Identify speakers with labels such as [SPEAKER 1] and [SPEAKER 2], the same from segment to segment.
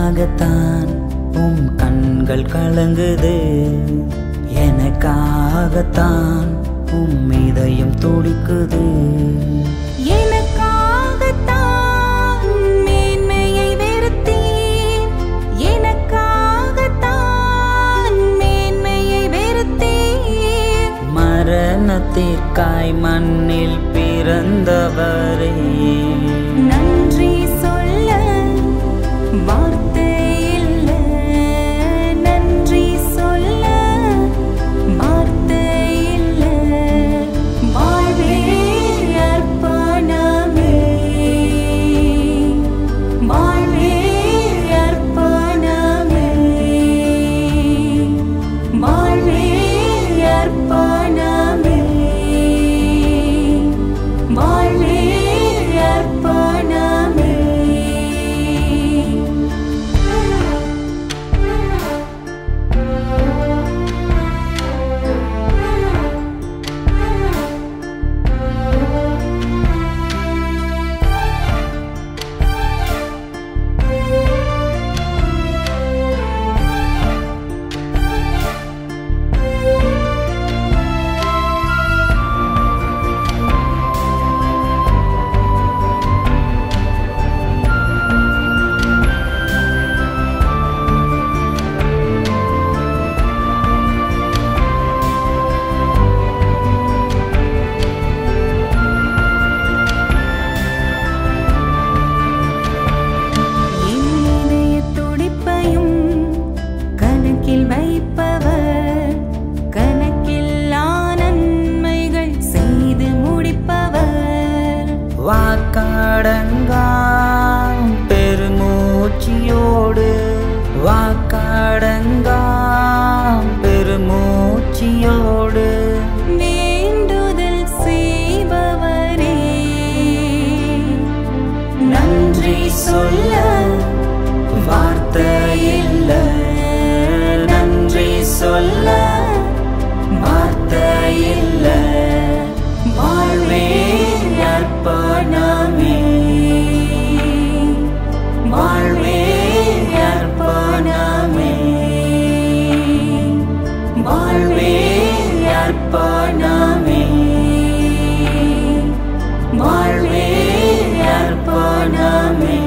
[SPEAKER 1] எனக்காகத்தான் உம் கண்கள் கலங்குது எனக்காகத்தான் உம் இதயம் துடிக்குது
[SPEAKER 2] எனக்காகத்தான் மேன்மையை வெறுத்தீர் எனக்காகத்தான் மேன்மையை வெறுத்தீர்
[SPEAKER 1] மரணத்திற்காய் மண்ணில் பிறந்தவரே
[SPEAKER 2] நன்றி சொல்ல வார்த்தை இல்ல நன்றி சொல்ல வார்த்தை இல்ல வாழ்வே அர்ப்பணமே வாழ்வே அர்ப்பணமே வாழ்வே அர்ப்பணமே வாழ்வே அர்ப்பணமே என் இதயத் துடிப்பையும் கணக்கில் வைப்பவர் கணக்கில்லா நன்மைகள் செய்து முடிப்பவர்
[SPEAKER 1] வாக்காடங்கா பெருமூச்சியோடு வாக்காடங்கா பெருமூச்சியோடு
[SPEAKER 2] வேண்டுதல் செய்பவரே நன்றி சொல்ல
[SPEAKER 1] வார்த்தை இல்ல நன்றி சொல்ல வார்த்தை இல்ல வாழ்வே அர்ப்பணமே வாழ்வே அர்ப்பணமே வாழ்வே அர்ப்பணமே வாழ்வே அர்ப்பணமே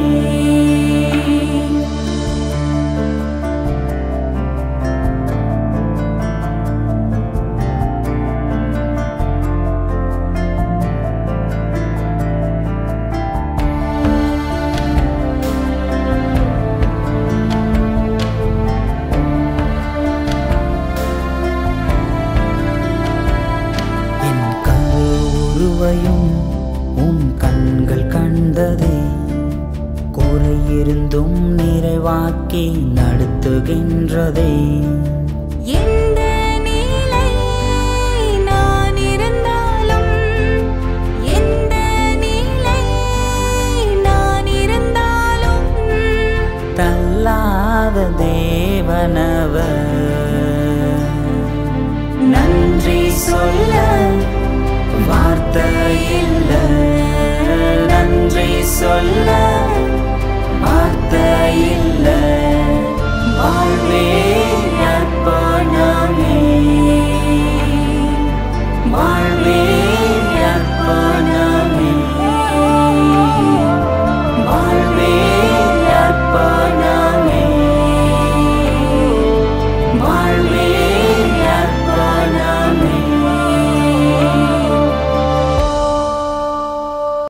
[SPEAKER 1] என் கரு உருவையும் உம் கண்கள் கண்டதே குறையிருந்தும் நிறைவாக்கி நடத்துகின்றதே
[SPEAKER 2] என்